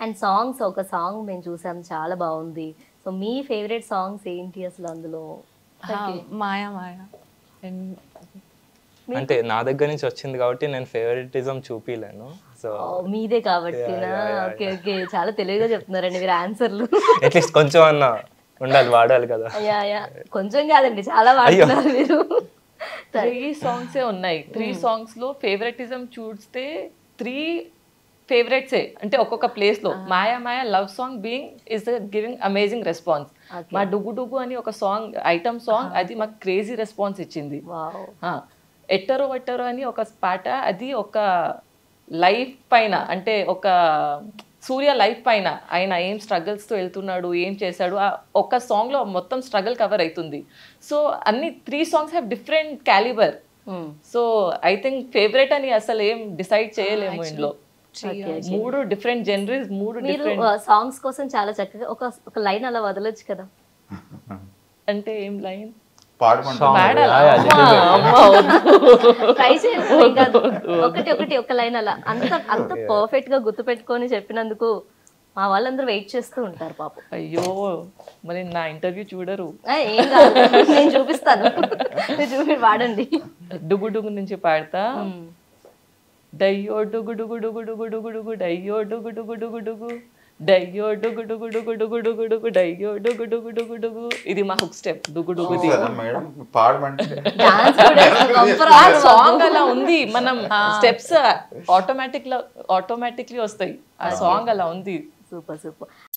And songs ఒక song మేము చూసాం చాలా బాగుంది సో మీ ఫేవరెట్ సాంగ్స్ ఏంటి అసలు అందులో మాయా మాయా అండ్ అంటే నా దగ్గర నుంచి వచ్చింది కాబట్టి నేను ఫేవరెటిజం చూపిలేను సో ఓ, మీదే కాబట్టి ఓకే ఓకే చాలా తెలివిగా చెప్తున్నారండి మీరు ఆన్సర్లు అట్లీస్ట్ కొంచెం అన్న ఉండాలి వాడాలి కదా యా యా కొంచెం కాదండి చాలా వాడుతున్నారు మీరు త్రీ సాంగ్సే ఉన్నాయి త్రీ సాంగ్స్ లో ఫేవరెటిజం చూస్తే త్రీ ఫేవరెట్సే అంటే ఒక్కొక్క ప్లేస్ లో Maya Maya love song being is giving amazing response Okay. మా డుగు డుగు అని ఒక సాంగ్ ఐటమ్ సాంగ్ అది మాకు క్రేజీ రెస్పాన్స్ ఇచ్చింది వావ్ ఆ, ఎట్టరో ఎట్టరో అని ఒక పాట అది ఒక లైఫ్ పైన అంటే ఒక సూర్య లైఫ్ పైన ఆయన ఏం struggles తో వెళ్తున్నాడు ఏం చేశాడు ఆ ఒక్క song లో మొత్తం స్ట్రగుల్ కవర్ అవుతుంది సో అన్ని three songs have different calibre so I think favourite అని అసలు ఏం డిసైడ్ చేయలేము ఇందులో మూడు డిఫరెంట్ జనరీస్ మూడు మీరు డిఫరెంట్ సాంగ్స్ కోసం చాలా చక్కగా ఒక ఒక లైన్ అలా వదలొచ్చు కదా అంటే ఏం లైన్ పాడమంటారు పాడాలా Yeah, yeah, అమ్మా, అమ్మా, వద్దు. ట్రై చేయండి ఇంకా ఒకటి ఒకటి ఒక లైన్ అలా అంత అంత పర్ఫెక్ట్ గా గుర్తు పెట్టుకొని చెప్పినందుకు మా వాళ్ళందరూ వెయిట్ చేస్తూ ఉంటారు పాపం అయ్యో మరి నా ఇంటర్వ్యూ చూడరు ఆ, ఏం కాదు నేను చూపిస్తాను మీరు చూపి వాడండి డుగు డుగు నుంచి పాడతా డయ్యో డుగు డుగు డుగు డుగు డుగు డుగు డయ్యో డుగు డుగు డుగు డుగు డయ్యో డుగు డుగు డుగు డుగు డుగు డుగు డయ్యో డుగు డుగు డుగు డుగు ఇది మా హుక్ స్టెప్ డుగు డుగుది కదా మేడం పాడమంటే డాన్స్ కూడా కంపర్ ఆ సాంగ్ అలా ఉంది మనం స్టెప్స్ ఆటోమేటిక్ ఆటోమేటిక్లీ వస్తాయి ఆ సాంగ్ అలా ఉంది సూపర్ సూపర్